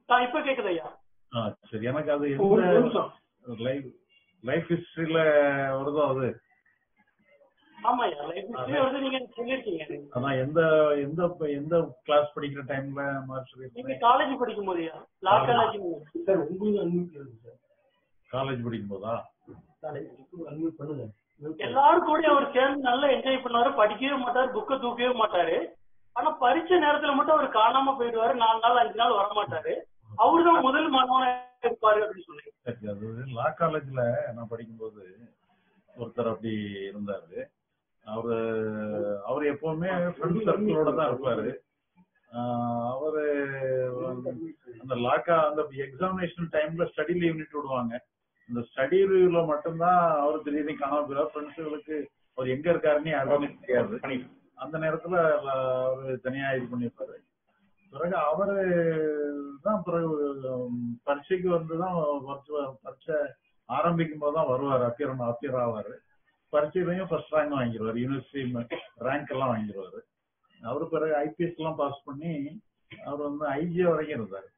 ஆ, இப்ப கேக்குது ஐயா ஆ, சரி எனக்கு அது ஒரு எந்த நிமிஷம் லைஃப் லைஃப் ஹிஸ்டரியில வருதோ அது ஆமா ஐயா லைஃப் ஹிஸ்டரி வந்து நீங்க சொல்லிருக்கீங்க அதான் எந்த எந்த எந்த கிளாஸ் படிக்கிற டைம்ல மாதிரி நீங்க சொல்லியிருக்கீங்க காலேஜ் படிக்கும் போது ஐயா லா காலேஜ் சார் உங்களுக்கு அன்மியூட் பண்ணுங்க சார் காலேஜ் படிக்கும் போதா அன்மியூட் பண்ணுங்க எல்லாரும் கூட அவர் சேர்ந்து நல்லா என்ஜாய் பண்ணாரு படிக்கவே மாட்டாரு புக்கை தூக்கவே மாட்டாரு ஆனா பரீட்சை நேரத்துல மட்டும் அவர் காணாம போயிடுவாரு நாலு நாள் அஞ்சு நாள் வர மாட்டாரு அவருதான் முதல் மாணவனா இருப்பாரு அப்படின்னு சொன்னீங்க சரி அது லா காலேஜ்ல நான் படிக்கும்போது ஒருத்தர் அப்படி இருந்தாரு அவரு அவர் எப்பவுமே ஃப்ரெண்ட் சர்க்கிளோட தான் இருப்பாரு ஆஹ் அவரு அந்த லாக்கா அந்த எக்ஸாமினேஷன் டைம்ல ஸ்டடி லீவ் விடுவாங்க இந்த ஸ்டடி லீவ்ல மட்டும்தான் அவர் திடீர்னு காணாம போயிடுவார் ஃப்ரெண்ட்ஸுகளுக்கு அவர் எங்க இருக்காருன்னு யாருக்குமே தெரியாது அந்த நேரத்துல அவரு தனியா இது பண்ணிருப்பாரு பிறகு அவரு தான் பிறகு உம், பரீட்சைக்கு வந்துதான் பரீட்சை பரீட்சை ஆரம்பிக்கும் போது தான் வருவார் அப்பியர் அப்பியர் ஆவாரு பரீட்சையிலையும் ஃபர்ஸ்ட் ரேங்க் வாங்கிடுவார் யூனிவர்சிட்டி ரேங்க் எல்லாம் வாங்கிடுவாரு அவரு பிறகு ஐபிஎஸ் எல்லாம் பாஸ் பண்ணி அவர் வந்து ஐஜிஏ வரைக்கும் இருந்தாரு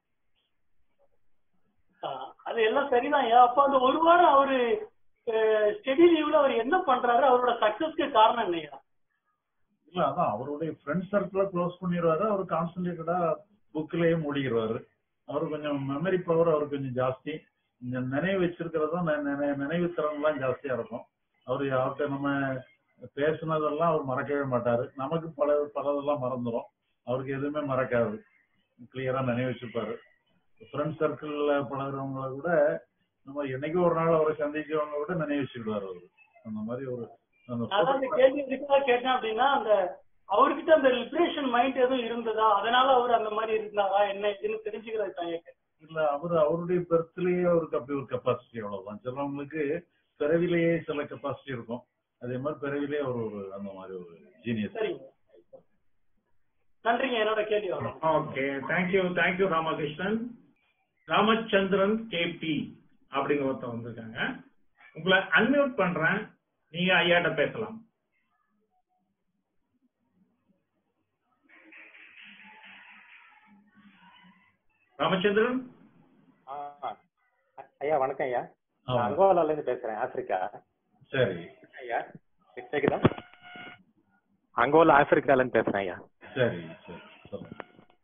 ஆ, அது எல்லாம் சரிதான் ஐயா அப்ப அந்த ஒரு வாரம் அவரு ஸ்டடி லீவ்ல அவர் என்ன பண்றாரு அவரோட சக்சஸ்க்கு காரணம் என்னையா இல்ல அதான் அவருடைய ஃப்ரெண்ட் சர்க்கிள க்ளோஸ் பண்ணிடுவாரு அவர் கான்சென்ட்ரேட்டடா புக்லயே மூடிடுவாரு அவர் கொஞ்சம் மெமரி பவர் அவர் கொஞ்சம் ஜாஸ்தி இந்த நினைவு வச்சிருக்கிறதும் நெ- நினை- நினைவு திறன்லாம் ஜாஸ்தியா இருக்கும் அவர் அவர்கிட்ட நம்ம பேசுனதெல்லாம் அவர் மறக்கவே மாட்டாரு நமக்கு பல பலதெல்லாம் மறந்துடும் அவருக்கு எதுவுமே மறக்காது கிளியரா நினைவு வச்சிருப்பாரு ஃப்ரெண்ட் சர்க்கிள்ல பழகுறவங்கள கூட நம்ம என்னைக்கு ஒரு நாள் அவரை சந்திக்கிறவங்க கூட நினைவு வச்சுக்கிடுவாரு அவரு அந்த மாதிரி ஒரு அந்த அதான் அந்த கேள்வி எதுக்காக கேட்டேன் அப்படின்னா அந்த அவர்கிட்ட அந்த லிபரேஷன் மைண்ட் எதுவும் இருந்ததா அதனால அவர் அந்த மாதிரி இருந்தாரா என்ன இதுன்னு தெரிஞ்சுக்கிறது தான் கேட்டேன் இல்ல அவரு அவருடைய பெர்த்லயே அவருக்கு அப்படி ஒரு கெப்பாசிட்டி அவ்வளவுதான் சிலவங்களுக்கு பிறவிலேயே சில கெப்பாசிட்டி இருக்கும் அதே மாதிரி பிறவிலேயே அவர் ஒரு அந்த மாதிரி ஒரு ஜீனியஸ் சரிங்க நன்றிங்க என்னோட கேள்வி அவ்வளவு okay thank you thank you Ramakrishnan Ramachandran K P அப்படிங்கிற ஒருத்தர் வந்திருக்காங்க உங்களை அன்மியூட் பண்றேன் நீங்க ஐயாட்ட பேசலாம் ராமச்சந்திரன் ஆ, ஐயா வணக்கம் ஐயா நான் அங்கோலால இருந்து பேசுறேன் ஆப்பிரிக்கா சரி ஐயா கேக்குதா அங்கோலா ஆப்பிரிக்கால இருந்து பேசுறேன் ஐயா சரி சரி சொல்லுங்க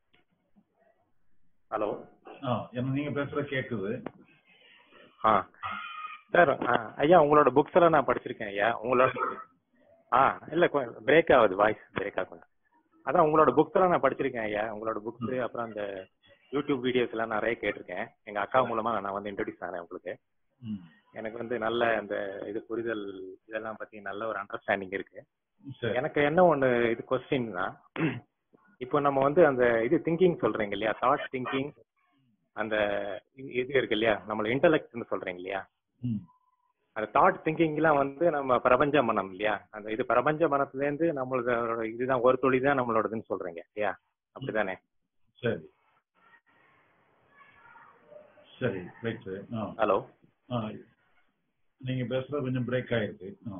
ஹலோ ஆ என்ன நீங்க பேசுற கேக்குது ஆ சார் ஆ, ஐயா உங்களோட புக்ஸ் எல்லாம் நான் படிச்சிருக்கேன் ஐயா உங்களோட ஆ இல்ல பிரேக் ஆகுது வாய்ஸ் பிரேக் ஆகும் அதான் உங்களோட புக்ஸ் எல்லாம் நான் படிச்சிருக்கேன் ஐயா உங்களோட புக்ஸ் அப்புறம் அந்த யூடியூப் வீடியோஸ் எல்லாம் நிறைய கேட்டிருக்கேன் எங்க அக்கா மூலமா நான் வந்து இன்ட்ரடியூஸ் ஆனேன் உங்களுக்கு ம், எனக்கு வந்து நல்ல அந்த இது புரிதல் இதெல்லாம் பத்தி நல்ல ஒரு அண்டர்ஸ்டாண்டிங் இருக்கு சரி எனக்கு என்ன ஒண்ணு இது கொஸ்டின்னா இப்போ நம்ம வந்து அந்த இது திங்கிங் சொல்றீங்க இல்லையா தாட் திங்கிங் அந்த இது- இது இருக்கு இல்லையா நம்மள இன்டலெக்ட்னு சொல்றீங்க இல்லையா ம், அந்த தாட் திங்கிங்லாம் வந்து நம்ம பிரபஞ்ச மனம் இல்லையா அந்த இது பிரபஞ்ச மனத்துல இருந்து நம்மளோட இதுதான் ஒரு துளி தான் நம்மளோடதுன்னு சொல்றீங்க இல்லையா அப்படிதானே சரி சரி ரைட் ஆ ஹலோ ஆ நீங்க பேசுறது கொஞ்சம் பிரேக் ஆயிருக்கு ஆ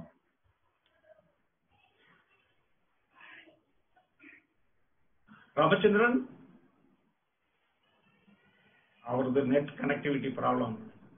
ராமச்சந்திரன் அவரது நெட் கனெக்டிவிட்டி ப்ராப்ளம்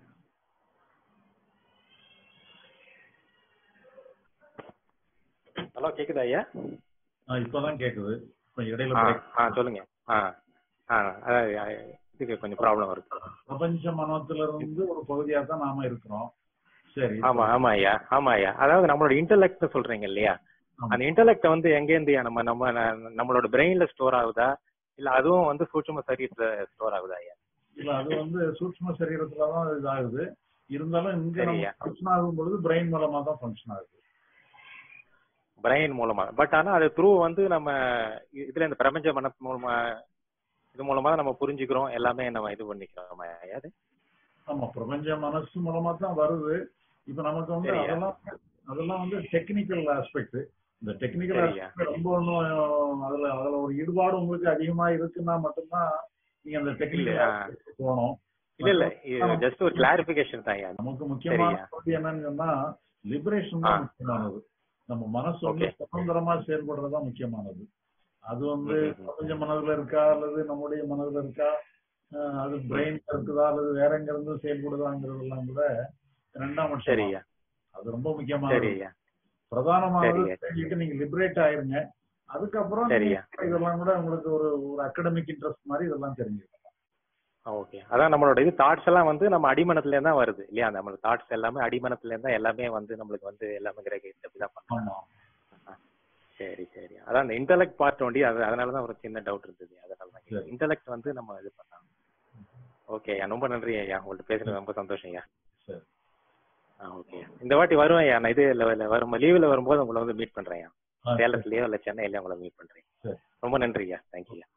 ஹலோ கேக்குதா ஐயா ஆ, இப்பதான் கேக்குது இப்ப இடையில ஆ break. ஆ சொல்லுங்க ஆ ஆ அதாவது ஆ, இதுக்கு கொஞ்சம் ப்ராப்ளம் வருது பிரபஞ்ச மனத்துல இருந்து ஒரு பகுதியா தான் நாம இருக்கிறோம் சரி ஆமா ஆமா ஐயா ஆமா ஐயா அதாவது நம்மளோட இன்டெலெக்ட் சொல்றீங்க இல்லையா ஆமா. அந்த இன்டெலெக்ட் வந்து எங்க இருந்து நம்ம நம்ம ந- நம்மளோட பிரெயின்ல ஸ்டோர் ஆகுதா இல்ல அதுவும் வந்து சூட்சும சரீரத்துல ஸ்டோர் ஆகுதா ஐயா இல்ல அது வந்து சூட்சும சரீரத்துலதான் இதாகுது இருந்தாலும் இங்க நம்ம சரியா. ஃபங்க்ஷன் ஆகும் பொழுது பிரெயின் மூலமா தான் ஃபங்க்ஷன் ஆகுது பிரெயின் மூலமா பட் ஆனா அது த்ரூ வந்து நம்ம இ- இதுல இந்த பிரபஞ்ச மனத்து மூலமா இது மூலமா தான் நம்ம புரிஞ்சுக்கிறோம் எல்லாமே நம்ம இது பண்ணிக்கிறோம் ஐயா அது ஆமா பிரபஞ்ச மனசு மூலமா தான் வருது இப்ப நமக்கு வந்து சரியா. அதெல்லாம் அதெல்லாம் வந்து டெக்னிக்கல் ஆஸ்பெக்ட் இந்த டெக்னிக்கல் சரியா. ஆஸ்பெக்ட் ரொம்ப ஒன்றும் அதுல அதுல ஒரு ஈடுபாடு உங்களுக்கு அதிகமா இருக்குன்னா மட்டும்தான் நீங்க அந்த டெக்னிக்கல் இல்லையா. போகணும் இல்ல இல்ல இது ஜஸ்ட் ஒரு கிளாரிபிகேஷன் தான் ஐயா நமக்கு முக்கியமான சரியா. பகுதி என்னன்னு சொன்னா லிபரேஷன் தான் ஆ. முக்கியமானது நம்ம மனசு வந்து Okay. சுதந்திரமா செயல்படுறதுதான் முக்கியமானது அது வந்து ம், ம், ம். பிரபஞ்ச மனதுல இருக்கா அல்லது நம்முடைய மனதுல இருக்கா அஹ், அது பிரெயின் இருக்குதா அல்லது வேற எங்க இருந்து செயல்படுதாங்கிறதெல்லாம் கூட ரெண்டாம் பட்சம் சரியா அது ரொம்ப முக்கியமானது சரியா பிரதானமானது சரிங்க. தெரிஞ்சுட்டு நீங்க லிபரேட் ஆயிருங்க அதுக்கப்புறம் சரியா. நீங்க இதெல்லாம் கூட உங்களுக்கு ஒரு ஒரு அகடமிக் இன்ட்ரெஸ்ட் மாதிரி இதெல்லாம் தெரிஞ்சுக்கலாம் ஓகே அதான் நம்மளோட இது தாட்ஸ் எல்லாம் வந்து நம்ம அடிமனத்துல இருந்து தான் வருது இல்லையா நம்மளோட தாட்ஸ் எல்லாமே அடிமனத்துல இருந்து தான் எல்லாமே வந்து நம்மளுக்கு வந்து எல்லாமே கிரகிச்சு அப்படிதான் பண்றோம் ஆமா சரி சரி அதான் அந்த இன்டெலெக்ட் பார்ட் ஒண்டி அது அதனால தான் ஒரு சின்ன டவுட் இருந்தது அதனால தான் சரி. இன்டெலெக்ட் வந்து நம்ம இது பண்ணலாம் ஓகே ஐயா ரொம்ப நன்றி ஐயா உங்கள்ட்ட பேசுறது ரொம்ப சந்தோஷம் ஐயா சரி ஆ ஓகே இந்த வாட்டி வருவேன் ஐயா நான் இது இல்ல வரும் லீவ்ல வரும்போது உங்களை வந்து மீட் பண்றேன் ஐயா ஆ, சரி. சேலத்துலயோ இல்ல சென்னையிலயோ உங்களை மீட் பண்றேன் சரி. ரொம்ப நன்றி ஐயா தேங்க்யூ ஐயா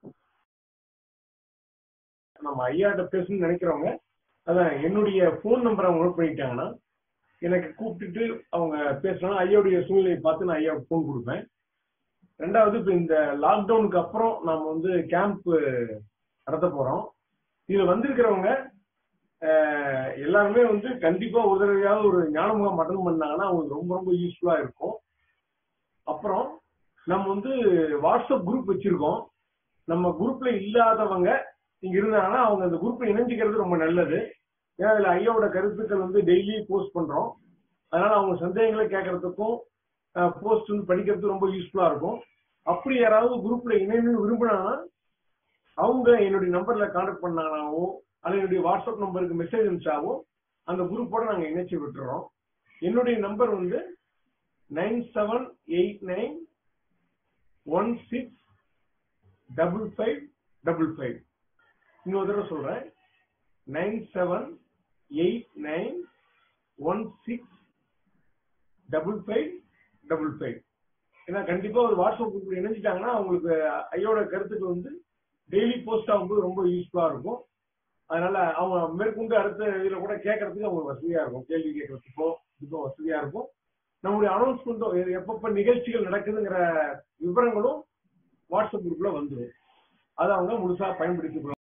நம்ம ஐயாட்ட பேசணும்னு நினைக்கிறவங்க அதான் என்னுடைய ஃபோன் நம்பரை அவங்க நோட் பண்ணிட்டாங்கன்னா எனக்கு கூப்பிட்டுட்டு அவங்க பேசணும் ஐயாவுடைய சூழ்நிலையை பார்த்து நான் ஐயாவுக்கு ஃபோன் கொடுப்பேன் ரெண்டாவது இப்போ இந்த லாக்டவுனுக்கு அப்புறம் நாம வந்து கேம்ப் நடத்த போறோம் இதுல வந்திருக்கிறவங்க அஹ், எல்லாருமே வந்து கண்டிப்பா ஒரு தடவையாவது ஒரு ஞானமுகம் அட்டன் பண்ணாங்கன்னா அவங்களுக்கு ரொம்ப ரொம்ப யூஸ்ஃபுல்லா இருக்கும் அப்புறம் நம்ம வந்து வாட்ஸ்அப் குரூப் வச்சிருக்கோம் நம்ம குரூப்ல இல்லாதவங்க இங்க இருந்தாங்கன்னா அவங்க அந்த குரூப்ல இணைஞ்சிக்கிறது ரொம்ப நல்லது ஏன்னா அதுல ஐயாவோட கருத்துக்கள் வந்து டெய்லி போஸ்ட் பண்றோம் அதனால அவங்க சந்தேகங்களை கேட்கறதுக்கும் போஸ்ட் வந்து படிக்கிறதுக்கு ரொம்ப யூஸ்ஃபுல்லா இருக்கும் அப்படி யாராவது குரூப்ல இணையணும்னு விரும்பினாங்கன்னா அவங்க என்னுடைய நம்பர்ல கான்டாக்ட் பண்ணாங்கனாவோ அல்லது என்னுடைய வாட்ஸ்அப் நம்பருக்கு மெசேஜ் அனுப்பிச்சாவோ அந்த குரூப்போட நாங்க இணைச்சு விட்டுறோம் என்னுடைய நம்பர் வந்து nine seven eight nine one six double five double five இன்னொரு தடவை சொல்றேன் nine seven eight nine one six double five double five ஏன்னா கண்டிப்பா ஒரு வாட்ஸ்அப் குரூப் இணைஞ்சிட்டாங்கன்னா அவங்களுக்கு ஐயோட கருத்துக்கள் வந்து டெய்லி போஸ்ட் ஆகும்போது ரொம்ப யூஸ்ஃபுல்லா இருக்கும் அதனால அவங்க மேற்கொண்டு அடுத்த இதுல கூட கேட்கறதுக்கு அவங்களுக்கு வசதியா இருக்கும் கேள்வி கேட்கறதுக்கோ இதுக்கும் வசதியா இருக்கும் நம்முடைய அனௌன்ஸ்மெண்ட்டும் எப்பப்ப நிகழ்ச்சிகள் நடக்குதுங்கிற விவரங்களும் வாட்ஸ்அப் குரூப்ல வந்துடும் அதை அவங்க முழுசா பயன்படுத்திக்கலாம்